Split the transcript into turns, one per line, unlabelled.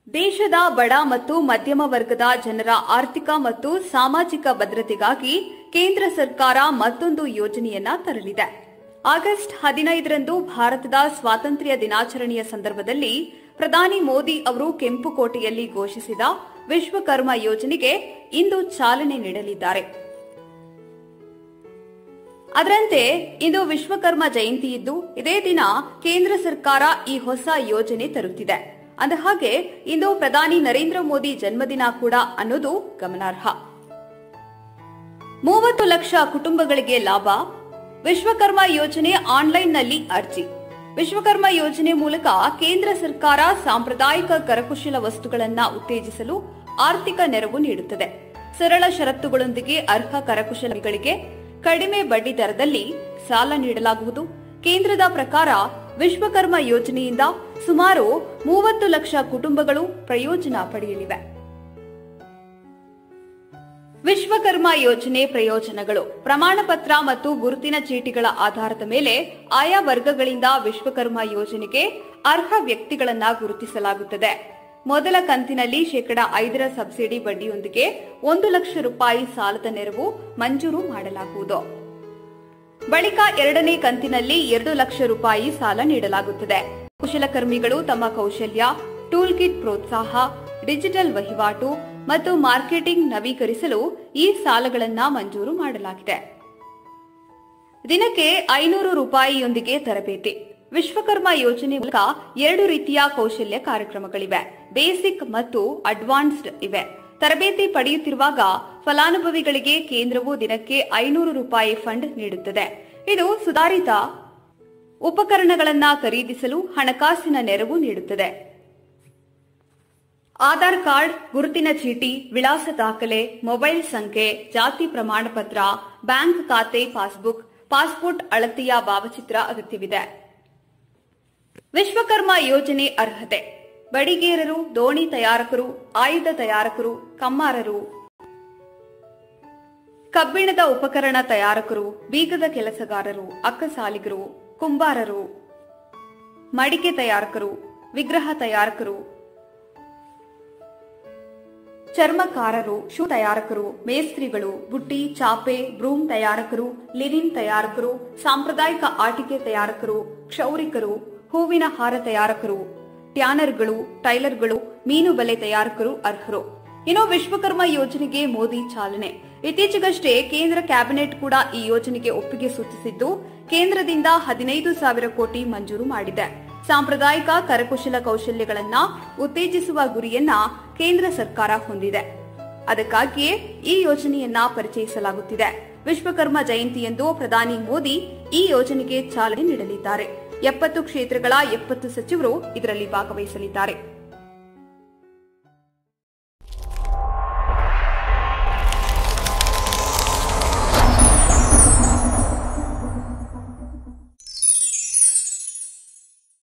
ದೇಶದ ಬಡ ಮತ್ತು ಮಧ್ಯಮ ವರ್ಗದ ಜನರ ಆರ್ಥಿಕ ಮತ್ತು ಸಾಮಾಜಿಕ ಭದ್ರತೆಗಾಗಿ ಕೇಂದ್ರ ಸರ್ಕಾರ ಮತ್ತೊಂದು ಯೋಜನೆಯನ್ನ ತರಲಿದೆ ಆಗಸ್ಟ್ ಹದಿನೈದರಂದು ಭಾರತದ ಸ್ವಾತಂತ್ರ್ಯ ದಿನಾಚರಣೆಯ ಸಂದರ್ಭದಲ್ಲಿ ಪ್ರಧಾನಿ ಮೋದಿ ಅವರು ಕೆಂಪುಕೋಟೆಯಲ್ಲಿ ಘೋಷಿಸಿದ ವಿಶ್ವಕರ್ಮ ಯೋಜನೆಗೆ ಇಂದು ಚಾಲನೆ ನೀಡಲಿದ್ದಾರೆ ಅದರಂತೆ ಇಂದು ವಿಶ್ವಕರ್ಮ ಜಯಂತಿ ಇದ್ದು ಇದೇ ದಿನ ಕೇಂದ್ರ ಸರ್ಕಾರ ಈ ಹೊಸ ಯೋಜನೆ ತರುತ್ತಿದೆ ಅಂದಹಾಗೆ ಇಂದು ಪ್ರಧಾನಿ ನರೇಂದ್ರ ಮೋದಿ ಜನ್ಮದಿನ ಕೂಡ ಅನ್ನೋದು ಗಮನಾರ್ಹ ಮೂವತ್ತು ಲಕ್ಷ ಕುಟುಂಬಗಳಿಗೆ ಲಾಭ ವಿಶ್ವಕರ್ಮ ಯೋಜನೆ ಆನ್ಲೈನ್ನಲ್ಲಿ ಅರ್ಜಿ ವಿಶ್ವಕರ್ಮ ಯೋಜನೆ ಮೂಲಕ ಕೇಂದ್ರ ಸರ್ಕಾರ ಸಾಂಪ್ರದಾಯಿಕ ಕರಕುಶಲ ವಸ್ತುಗಳನ್ನ ಉತ್ತೇಜಿಸಲು ಆರ್ಥಿಕ ನೆರವು ನೀಡುತ್ತದೆ ಸರಳ ಷರತ್ತುಗಳೊಂದಿಗೆ ಅರ್ಹ ಕರಕುಶಲಗಳಿಗೆ ಕಡಿಮೆ ಬಡ್ಡಿ ದರದಲ್ಲಿ ಸಾಲ ನೀಡಲಾಗುವುದು ಕೇಂದ್ರದ ಪ್ರಕಾರ ವಿಶ್ವಕರ್ಮ ಯೋಜನೆಯಿಂದ ಸುಮಾರು ಮೂವತ್ತು ಲಕ್ಷ ಕುಟುಂಬಗಳು ಪ್ರಯೋಜನ ಪಡೆಯಲಿವೆ ವಿಶ್ವಕರ್ಮ ಯೋಜನೆ ಪ್ರಯೋಜನಗಳು ಪ್ರಮಾಣ ಪತ್ರ ಮತ್ತು ಗುರುತಿನ ಚೀಟಿಗಳ ಆಧಾರದ ಮೇಲೆ ಆಯಾ ವರ್ಗಗಳಿಂದ ವಿಶ್ವಕರ್ಮ ಯೋಜನೆಗೆ ಅರ್ಹ ವ್ಯಕ್ತಿಗಳನ್ನ ಗುರುತಿಸಲಾಗುತ್ತದೆ ಮೊದಲ ಕಂತಿನಲ್ಲಿ ಶೇಕಡ ಐದರ ಸಬ್ಸಿಡಿ ಬಡ್ಡಿಯೊಂದಿಗೆ ಒಂದು ಲಕ್ಷ ರೂಪಾಯಿ ಸಾಲದ ನೆರವು ಮಂಜೂರು ಮಾಡಲಾಗುವುದು ಬಳಿಕ ಎರಡನೇ ಕಂತಿನಲ್ಲಿ ಎರಡು ಲಕ್ಷ ರೂಪಾಯಿ ಸಾಲ ನೀಡಲಾಗುತ್ತದೆ ಕುಶಲಕರ್ಮಿಗಳು ತಮ್ಮ ಕೌಶಲ್ಯ ಟೂಲ್ ಕಿಟ್ ಪ್ರೋತ್ಸಾಹ ಡಿಜಿಟಲ್ ವಹಿವಾಟು ಮತ್ತು ಮಾರ್ಕೆಟಿಂಗ್ ನವೀಕರಿಸಲು ಈ ಸಾಲಗಳನ್ನ ಮಂಜೂರು ಮಾಡಲಾಗಿದೆ ದಿನಕ್ಕೆ ಐನೂರು ರೂಪಾಯಿಯೊಂದಿಗೆ ತರಬೇತಿ ವಿಶ್ವಕರ್ಮ ಯೋಜನೆ ಮೂಲಕ ಎರಡು ರೀತಿಯ ಕೌಶಲ್ಯ ಕಾರ್ಯಕ್ರಮಗಳಿವೆ ಬೇಸಿಕ್ ಮತ್ತು ಅಡ್ವಾನ್ಸ್ಡ್ ಇವೆ ತರಬೇತಿ ಪಡೆಯುತ್ತಿರುವಾಗ ಫಲಾನುಭವಿಗಳಿಗೆ ಕೇಂದ್ರವು ದಿನಕ್ಕೆ ಐನೂರು ರೂಪಾಯಿ ಫಂಡ್ ನೀಡುತ್ತದೆ ಇದು ಸುಧಾರಿತ ಉಪಕರಣಗಳನ್ನ ಖರೀದಿಸಲು ಹಣಕಾಸಿನ ನೆರವು ನೀಡುತ್ತದೆ ಆಧಾರ್ ಕಾರ್ಡ್ ಗುರುತಿನ ಚೀಟಿ ವಿಳಾಸ ದಾಖಲೆ ಮೊಬೈಲ್ ಸಂಖ್ಯೆ ಜಾತಿ ಪ್ರಮಾಣ ಪತ್ರ ಬ್ಯಾಂಕ್ ಖಾತೆ ಪಾಸ್ಬುಕ್ ಪಾಸ್ಪೋರ್ಟ್ ಅಳತೆಯ ಭಾವಚಿತ್ರ ಅಗತ್ಯವಿದೆ ವಿಶ್ವಕರ್ಮ ಯೋಜನೆ ಅರ್ಹತೆ ಬಡಿಗೇರರು ದೋಣಿ ತಯಾರಕರು ಆಯುಧ ತಯಾರಕರು ಕಮ್ಮಾರರು ಕಬ್ಬಿಣದ ಉಪಕರಣ ತಯಾರಕರು ಬೀಗದ ಕೆಲಸಗಾರರು ಅಕ್ಕಸಾಲಿಗರು ಕುಂಬಾರರು ಮಡಿಕೆ ತಯಾರಕರು ವಿಗ್ರಹ ತಯಾರಕರು ಚರ್ಮಕಾರರು ಶೂ ತಯಾರಕರು ಮೇಸ್ತ್ರಿಗಳು ಬುಟ್ಟಿ ಚಾಪೆ ಬ್ರೂಮ್ ತಯಾರಕರು ಲಿನಿನ್ ತಯಾರಕರು ಸಾಂಪ್ರದಾಯಿಕ ಆಟಿಕೆ ತಯಾರಕರು ಕ್ಷೌರಿಕರು ಹೂವಿನ ಹಾರ ತಯಾರಕರು ಟ್ಯಾನರ್ಗಳು ಟೈಲರ್ಗಳು ಮೀನು ಬಲೆ ತಯಾರಕರು ಅರ್ಹರು ಇನ್ನು ವಿಶ್ವಕರ್ಮ ಯೋಜನೆಗೆ ಮೋದಿ ಚಾಲನೆ ಇತ್ತೀಚೆಗಷ್ಟೇ ಕೇಂದ್ರ ಕ್ಯಾಬಿನೆಟ್ ಕೂಡ ಈ ಯೋಜನೆಗೆ ಒಪ್ಪಿಗೆ ಸೂಚಿಸಿದ್ದು ಕೇಂದ್ರದಿಂದ ಹದಿನೈದು ಸಾವಿರ ಕೋಟಿ ಮಂಜೂರು ಮಾಡಿದೆ ಸಾಂಪ್ರದಾಯಿಕ ಕರಕುಶಲ ಕೌಶಲ್ಯಗಳನ್ನ ಉತ್ತೇಜಿಸುವ ಗುರಿಯನ್ನ ಕೇಂದ್ರ ಸರ್ಕಾರ ಹೊಂದಿದೆ ಅದಕ್ಕಾಗಿಯೇ ಈ ಯೋಜನೆಯನ್ನ ಪರಿಚಯಿಸಲಾಗುತ್ತಿದೆ ವಿಶ್ವಕರ್ಮ ಜಯಂತಿಯಂದು ಪ್ರಧಾನಿ ಮೋದಿ ಈ ಯೋಜನೆಗೆ ಚಾಲನೆ ನೀಡಲಿದ್ದಾರೆ ಎಪ್ಪತ್ತು ಕ್ಷೇತ್ರಗಳ ಎಪ್ಪತ್ತು ಸಚಿವರು ಇದರಲ್ಲಿ ಭಾಗವಹಿಸಲಿದ್ದಾರೆ